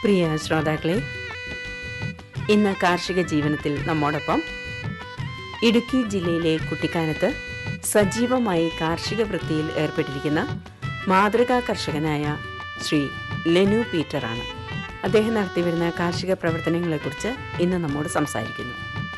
പ്രിയ ശ്രോതാക്കളെ ഇന്ന് കാർഷിക ജീവനത്തിൽ നമ്മോടൊപ്പം ഇടുക്കി ജില്ലയിലെ കുട്ടിക്കാനത്ത് സജീവമായി കാർഷിക വൃത്തിയിൽ ഏർപ്പെട്ടിരിക്കുന്ന മാതൃകാ കർഷകനായ ശ്രീ ലെനു പീറ്ററാണ് അദ്ദേഹം നടത്തിവരുന്ന കാർഷിക പ്രവർത്തനങ്ങളെക്കുറിച്ച് ഇന്ന് നമ്മോട് സംസാരിക്കുന്നു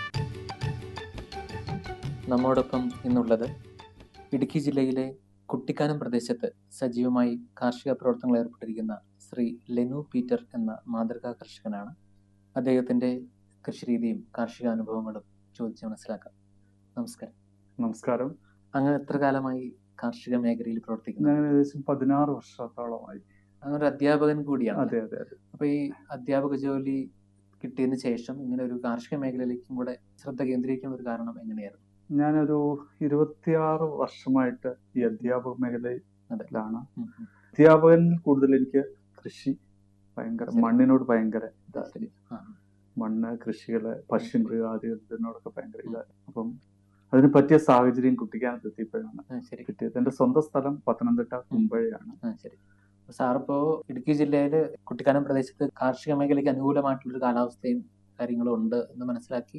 നമ്മോടൊപ്പം ഇന്നുള്ളത് ഇടുക്കി ജില്ലയിലെ കുട്ടിക്കാനം പ്രദേശത്ത് സജീവമായി കാർഷിക പ്രവർത്തനങ്ങൾ ഏർപ്പെട്ടിരിക്കുന്ന ശ്രീ ലെനു പീറ്റർ എന്ന മാതൃകാ കർഷകനാണ് അദ്ദേഹത്തിന്റെ കൃഷിരീതിയും കാർഷിക അനുഭവങ്ങളും ചോദിച്ച് മനസ്സിലാക്കാം നമസ്കാരം നമസ്കാരം അങ്ങ് എത്ര കാലമായി കാർഷിക മേഖലയിൽ പ്രവർത്തിക്കുന്നു ഞാൻ ഏകദേശം പതിനാറ് വർഷത്തോളമായി അങ്ങ് ഒരു അധ്യാപകൻ കൂടിയാണ് അതെ അതെ അതെ അപ്പൊ ഈ അധ്യാപക ജോലി കിട്ടിയതിന് ശേഷം ഇങ്ങനെ ഒരു കാർഷിക മേഖലയിലേക്കും കൂടെ ശ്രദ്ധ കേന്ദ്രീകരിക്കുന്ന ഒരു കാരണം എങ്ങനെയായിരുന്നു ഞാനൊരു ഇരുപത്തിയാറ് വർഷമായിട്ട് ഈ അധ്യാപക മേഖലയിലാണ് ഉം, ഉം. അധ്യാപകനിൽ കൂടുതൽ എനിക്ക് കൃഷി ഭയങ്കര ശരി. മണ്ണിനോട് ഭയങ്കര ഇതാ ശരി ആ മണ്ണ് കൃഷികള് പശുമൃഗാദികൾ ഇതിനോടൊക്കെ ഭയങ്കര ഇതായി അപ്പം അതിന് പറ്റിയ സാഹചര്യം കുട്ടിക്കാനത്ത് എത്തിയപ്പോഴാണ് ആ, ശരി കിട്ടിയത് എന്റെ സ്വന്തം സ്ഥലം പത്തനംതിട്ട കുമ്പഴയാണ് ആ ശരി സാറിപ്പോ ഇടുക്കി ജില്ലയില് കുട്ടിക്കാനം പ്രദേശത്ത് കാർഷിക മേഖലയ്ക്ക് അനുകൂലമായിട്ടുള്ള ഒരു കാലാവസ്ഥയും കാര്യങ്ങളും ഉണ്ട് എന്ന് മനസ്സിലാക്കി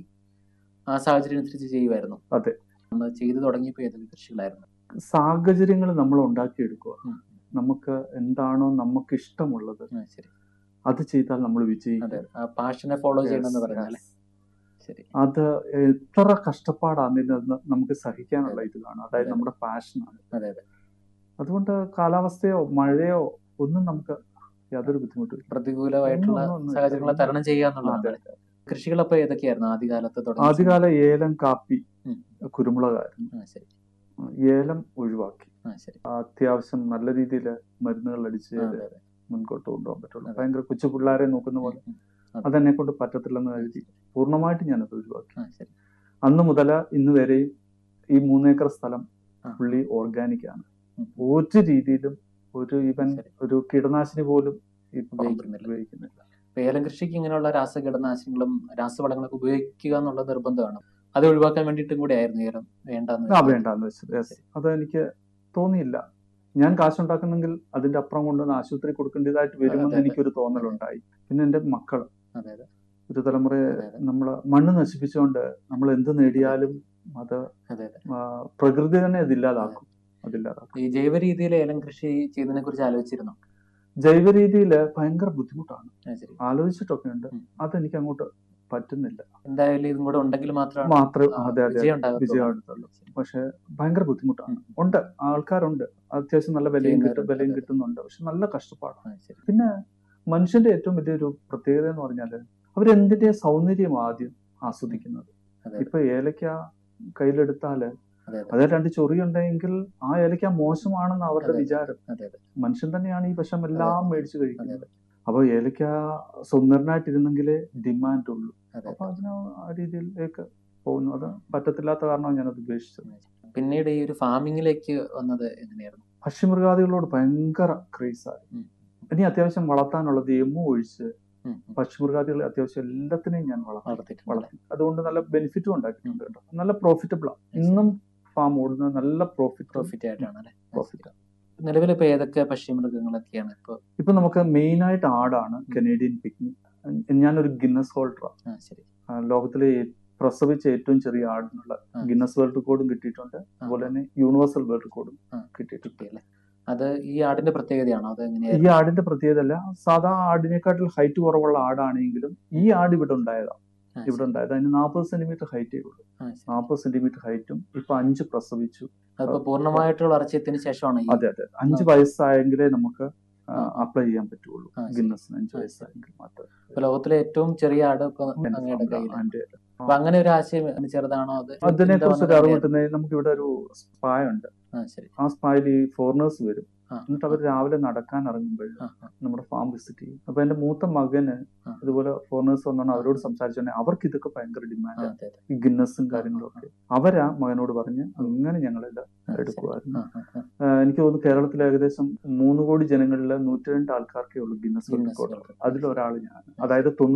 ആ സാഹചര്യം അനുസരിച്ച് ചെയ്യുമായിരുന്നു അതെ. അന്ന് ചെയ്തു തുടങ്ങിയപ്പോ ഏതൊക്കെ കൃഷികളായിരുന്നു സാഹചര്യങ്ങൾ നമ്മൾ ഉണ്ടാക്കിയെടുക്കുക ഉം. നമുക്ക് എന്താണോ നമുക്ക് ഇഷ്ടമുള്ളത് ആ, ശരി അത് ചെയ്താൽ നമ്മൾ വിജയിക്കും അതെ ആ പാഷനെ ഫോളോ ചെയ്യണമെന്ന് Yes, പറഞ്ഞാൽ yes. ശരി അത് എത്ര കഷ്ടപ്പാടാണെന്ന് നമുക്ക് സഹിക്കാനുള്ള ഇത് കാണും അതായത് അതെ. നമ്മുടെ പാഷനാണ് അതെ അതെ അതുകൊണ്ട് കാലാവസ്ഥയോ മഴയോ ഒന്നും നമുക്ക് യാതൊരു ബുദ്ധിമുട്ടില്ല പ്രതികൂലമായിട്ടുള്ള ഒന്നും, ഒന്നും, സാഹചര്യങ്ങളെ ഒന്നും. തരണം ചെയ്യാന്നുള്ളതാണ് അതെ. കൃഷികളപ്പോ ഏതൊക്കെയായിരുന്നു ആദ്യകാലത്ത് തുടങ്ങി ആദ്യകാല ഏലം കാപ്പി ഉം. കുരുമുളകായിരുന്നു ആ ശരി ഏലം ഒഴിവാക്കി ആ ശരി അത്യാവശ്യം നല്ല രീതിയിൽ മരുന്നുകൾ അടിച്ച് ആ, അതെ അതെ മുൻപോട്ട് കൊണ്ടുപോകാൻ പറ്റുള്ളൂ അതെ. ഭയങ്കര കൊച്ചു പിള്ളേരെ നോക്കുന്ന പോലെ ഉം, ഉം. അതെന്നെ കൊണ്ട് പറ്റത്തില്ലെന്ന് കരുതി പൂർണ്ണമായിട്ട് ഞാനത് ഒഴിവാക്കി ആ ശരി അന്ന് മുതൽ ഇന്ന് വരെയും ഈ മൂന്നേക്കർ സ്ഥലം ആ. ഫുള്ളി ഓർഗാനിക് ആണ് ഉം. ഒരു രീതിയിലും ഒരു ഈവൻ ശരി. ഒരു കീടനാശിനി പോലും ഈ പറമ്പിൽ ഉപയോഗിക്കുന്നില്ല. ഉപയോഗിക്കുന്നില്ല ഇപ്പൊ ഏലം കൃഷിക്ക് ഇങ്ങനെയുള്ള രാസകീടനാശിനികളും രാസവളങ്ങളൊക്കെ ഉപയോഗിക്കുക എന്നുള്ളത് നിർബന്ധമാണ് അത് ഒഴിവാക്കാൻ വേണ്ടിയിട്ടും കൂടി ആയിരുന്നു ഏലം വേണ്ടെന്ന് ആ വെച്ചത്. വേണ്ടാന്ന് വെച്ചത് yes. അത് എനിക്ക് തോന്നിയില്ല ഞാൻ കാശുണ്ടാക്കുന്നെങ്കിൽ അതിന്റെ അപ്പുറം കൊണ്ടുവന്ന് ആശുപത്രി കൊടുക്കേണ്ടതായിട്ട് വരുമെന്ന് അതെ, അതെ. എനിക്കൊരു തോന്നലുണ്ടായി പിന്നെ എന്റെ മക്കൾ അതെ അതെ ഒരു തലമുറയെ അതെ, അതെ. നമ്മൾ മണ്ണ് നശിപ്പിച്ചുകൊണ്ട് നമ്മൾ എന്ത് നേടിയാലും അത് അതെ അതെ ആ, പ്രകൃതി തന്നെ അതില്ലാതാക്കും അതില്ലാതാക്കും ഈ ജൈവ രീതിയിൽ ഏലം കൃഷി ചെയ്യുന്നതിനെ കുറിച്ച് ആലോചിച്ചിരുന്നു ജൈവ രീതിയിൽ ഭയങ്കര ബുദ്ധിമുട്ടാണ് ശരി ആലോചിച്ചിട്ടൊക്കെ ഉണ്ട് ഉം. അതെനിക്ക് അങ്ങോട്ട് പറ്റുന്നില്ല എന്തായാലും ഇതും കൂടെ ഉണ്ടെങ്കിൽ മാത്രമാണ് മാത്രം ആ, അതെ അതെ വിജയം ഉണ്ടാകത്തുള്ളൂ. വിജയം എടുത്തുള്ളൂ പക്ഷെ ഭയങ്കര ബുദ്ധിമുട്ടാണ് ഉം. ഉണ്ട് ആൾക്കാരുണ്ട് അത്യാവശ്യം നല്ല വിലയും കിട്ടും ചെയ്യുന്നവരുണ്ട്, വിലയും അതെ. കിട്ടുന്നുണ്ട് പക്ഷെ നല്ല കഷ്ടപ്പാടാണ് ആ, ശരി പിന്നെ മനുഷ്യന്റെ ഏറ്റവും വലിയൊരു പ്രത്യേകത എന്ന് പറഞ്ഞാല് അവരെന്തിന്റെ സൗന്ദര്യം ആദ്യം ആസ്വദിക്കുന്നത് അതെ ഇപ്പൊ ഏലക്ക കയ്യിലെടുത്താല് അതെ അതെ അതിൽ രണ്ട് ചൊറിയുണ്ടെങ്കിൽ ആ ഏലക്ക മോശമാണെന്ന് അവരുടെ അതെ. വിചാരം അതെ അതെ മനുഷ്യൻ തന്നെയാണ് ഈ വിഷം എല്ലാം മേടിച്ചു അതെ കഴിക്കുന്നത് അതെ അപ്പൊ ഏലക്ക സുന്ദരനായിട്ടിരുന്നെങ്കിലേ ഡിമാൻഡ് ഉള്ളൂ അതെ അപ്പൊ അതിന് ആ രീതിയിലേക്ക് പോകുന്നു അത് പറ്റത്തില്ലാത്ത കാരണമാണ് ഞാനത് ഉപേക്ഷിച്ചത് പിന്നീട് ഈ ഒരു ഫാമിങ്ങിലേക്ക് വന്നത് എങ്ങനെയായിരുന്നു പക്ഷിമൃഗാദികളോട് ഭയങ്കര ക്രേസായി ഉം. ഇനി അത്യാവശ്യം വളർത്താനുള്ളത് എമ്മു ഒഴിച്ച് ഉം, ഉം. പക്ഷിമൃഗാദികളെ അത്യാവശ്യം എല്ലാത്തിനെയും ഞാൻ വളർത്തി വളർത്തിയിട്ടുണ്ട് വളർത്തി അതുകൊണ്ട് നല്ല ബെനിഫിറ്റും ഉണ്ടാക്കിയിട്ടുണ്ട് കേട്ടോ നല്ല പ്രോഫിറ്റബിളാണ് ഇന്നും ഫാം ഓടുന്നത് നല്ല പ്രോഫിറ്റ് പ്രോഫിറ്റ് ആയിട്ടാണ് അല്ലെ പ്രോഫിറ്റ് നിലവിൽ ഇപ്പൊ ഏതൊക്കെ പക്ഷിമൃഗങ്ങളൊക്കെയാണ് ഇപ്പൊ ഇപ്പൊ നമുക്ക് മെയിൻ ആയിട്ട് ആടാണ് കനേഡിയൻ പിക്നി ഞാനൊരു ഗിന്നസ് ഹോൾഡറാണ് ആ ശരി ലോകത്തിലെ ഏ- പ്രസവിച്ച ഏറ്റവും ചെറിയ ആടിനുള്ള ആ, ഗിന്നസ് വേൾഡ് റെക്കോർഡും കിട്ടിയിട്ടുണ്ട് ആ, അതുപോലെ തന്നെ യൂണിവേഴ്സൽ വേൾഡ് റെക്കോർഡും ആ, കിട്ടിയിട്ടുണ്ട് കിട്ടിയല്ലേ അത് ഈ ആടിന്റെ പ്രത്യേകതയാണോ അത് ഈ എങ്ങനെയായിരുന്നു ആടിന്റെ പ്രത്യേകത അല്ല സാധാ ആടിനെക്കാട്ടിൽ ഹൈറ്റ് കുറവുള്ള ആടാണെങ്കിലും ഈ ആട് ഇവിടെ ഉണ്ടായതാണ് ആ, ഇവിടെ ശരി. ഉണ്ടായത് അതിന് നാൽപ്പത് സെന്റിമീറ്റർ ഹൈറ്റേ ഉള്ളൂ ആ, ശരി. നാൽപ്പത് സെന്റിമീറ്റർ ഹൈറ്റും ഇപ്പൊ അഞ്ച് പ്രസവിച്ചു അതിപ്പോ പൂർണ്ണമായിട്ടുള്ള വളർച്ചയത്തിന് ശേഷമാണ് ഈ അതെ അതെ അഞ്ച് ആ. വയസ്സായെങ്കിലേ നമുക്ക് ആ, ആ. അപ്ലൈ ചെയ്യാൻ പറ്റുള്ളൂ ആ, ശരി. ഗിന്നസിന് അഞ്ച് ആ, വയസ്സായെങ്കിൽ മാത്രമേ ഇപ്പൊ ലോകത്തിലെ ഏറ്റവും ചെറിയ ആട് ഇപ്പൊ എന്റെ അങ്ങയുടെ ഫാമിലി- കയ്യിലാണ് എന്റെ അപ്പൊ അങ്ങനെ ഒരു ആശയം ചെറുതാണോ അത് അതിനെ ചിന്ത കുറിച്ച് വന്നത് ഒരു അറിവ് എങ്ങനെയായിരുന്നു? കിട്ടുന്നത് നമുക്ക് ഇവിടെ ഒരു സ്പായ ഉണ്ട് ആ ശരി ആ സ്പായിൽ ഈ ഫോറിനേഴ്സ് വരും ആ, എന്നിട്ട് അവർ രാവിലെ നടക്കാൻ ഇറങ്ങുമ്പോൾ ആ, ആ, നമ്മുടെ ഫാം വിസിറ്റ് ചെയ്യും അപ്പൊ എന്റെ മൂത്ത മകന് ആ. ഇതുപോലെ ഫോറിനേഴ്സ് വന്നാണ് ആ. അവരോട് സംസാരിച്ചോണ്ട് അവർക്ക് ഇതൊക്കെ ഭയങ്കര ആ, ഡിമാൻഡ് അതെ അതെ ഈ ഗിന്നസും കാര്യങ്ങളും ഒക്കെ അവരാ മകനോട് പറഞ്ഞ് അങ്ങനെ ഞങ്ങളെല്ലാം ആ, ശരി. എടുക്കുമായിരുന്നു ആ, ആ, ആ. ആ, എനിക്ക് തോന്നുന്നു കേരളത്തിൽ ഏകദേശം മൂന്ന് കോടി ജനങ്ങളിൽ നൂറ്റി രണ്ട് ആൾക്കാർക്കേ ഉള്ളൂ Guinness world Guinness record world അതിലൊരാൾ ഞാൻ അതായത് തൊണ്ണൂറ്